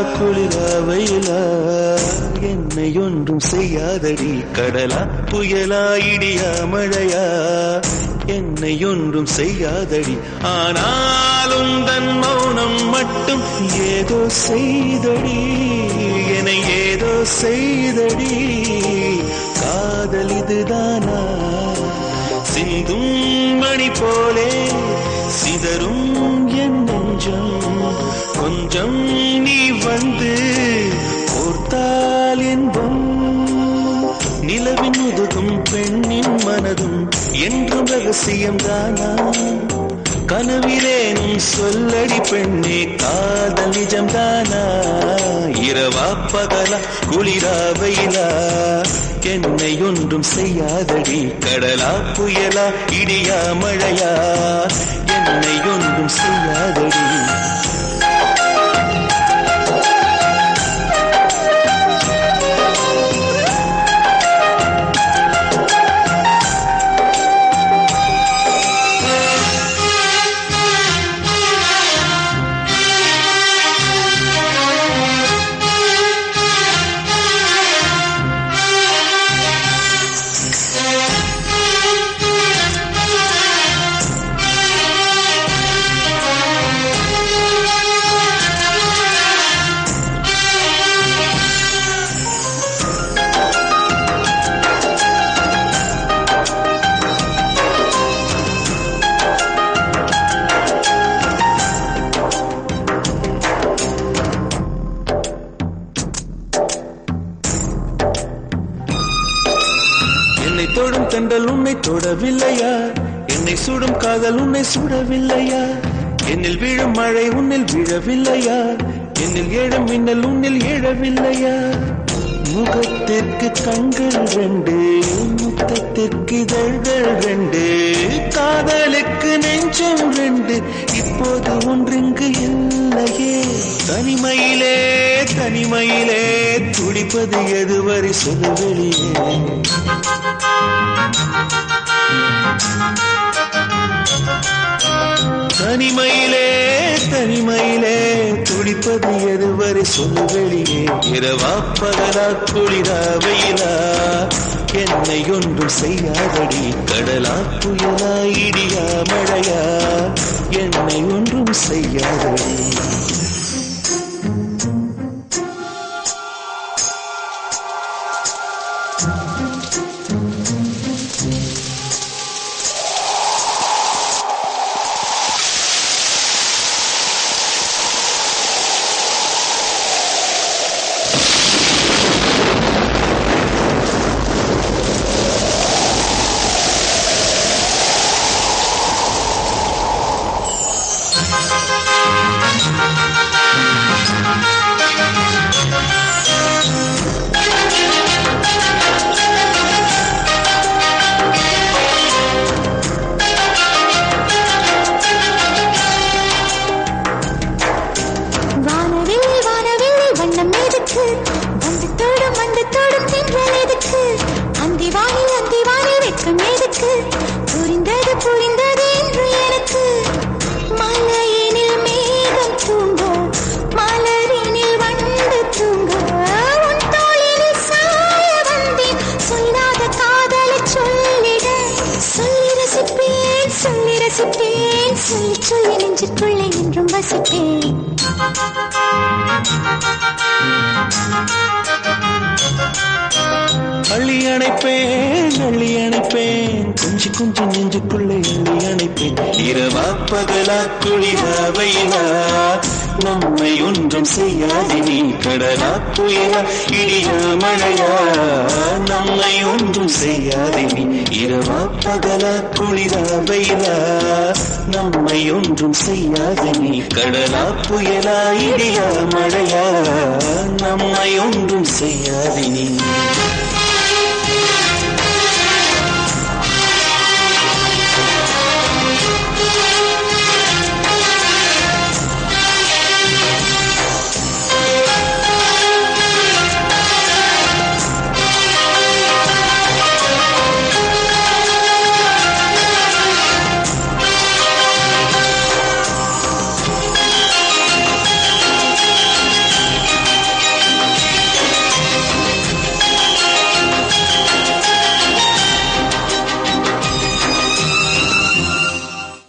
குளிரா வெயிலா என்னை ஒன்றும் செய்யாதடி கடலா புயலா இடியா மழையா என்னை ஒன்றும் செய்யாதடி ஆனாலும் தன் மௌனம் மட்டும் ஏதோ செய்தடி என ஏதோ செய்தடி காதல் இதுதானா சிந்தும் மணி போலே சிதறும் என் நெஞ்சம் கொஞ்சம் நீ வந்து ஓர்த்தால் என்பம் நிலவின் முதுகும் பெண்ணின் மனதும் என்றும் ரகசியம் தானா கனவிலேனும் சொல்லடி பெண்ணே காதல் நிஜம் தானா இரவா பகலா குளிரா வெயிலா என்னை ஒன்றும் செய்யாதடி கடலா புயலா இடியா மழையா என்னை ஒன்றும் செய்யாதடி என்னை தொடும் தென்றல் உன்னை தொடவில்லையா என்னை சுடும் காதல் உன்னை சுடவில்லையா என்னில் விழும் மழை உன்னில் விழவில்லையா என்னில் ஏழும் மின்னல் உன்னில் எழவில்லையா முகத்திற்கு கண்கள் ரெண்டு முத்தத்திற்கு இதழ்கள் ரெண்டு காதலுக்கு நெஞ்சம் ரெண்டு இப்போது ஒன்றிங்கு இல்லையே தனிமையிலே தனிமையிலே துடிப்பது எதுவரை சொல்ல வெளியே தனிமையிலே தனிமையிலே துடிப்பது எதுவரை சொல்லு வெளியே இரவா பகலா குளிரா வெயிலா என்னை ஒன்றும் செய்யாதடி கடலா புயலா இடியா மழையா என்னை ஒன்றும் செய்யாதடி வானவில்லை வானவில்லை வண்ணம் எதுக்கு வந்து தோடும் வந்து தோடும் தென்றல் எதுக்கு அந்தி வானில் அந்தி வானில் வெட்கம் எதுக்கு புரிந்தது புரிந்தது என்று எனக்கு மலையினில் மேகம் தூங்க மலரினில் வந்து தூங்க உன் தோளினில் சாய வந்தேன் சொல்லாத காதலை சொல்லிட சொல்லி ரசிப்பேன் சொல்லி ரசிப்பேன் சொல்லி சொல்லி நெஞ்சுக்குள்ளே என்றும் வசிப்பேன் அள்ளி அணைப்பேன் அள்ளி அணைப்பேன் குஞ்சு குஞ்சு நெஞ்சுக்குள்ளே அள்ளி அணைப்பேன் இரவா பகலா குளிரா வெயிலா நம்மை ஒன்றும் செய்யாது நீ கடலா புயலா இடியா மழையா நம்மை ஒன்றும் செய்யாது நீ இரவா பகலா குளிரா வெயிலா நம்மை ஒன்றும் செய்யாது நீ கடலா புயலா இடியா மழையா நம்மை ஒன்றும் செய்யாது நீ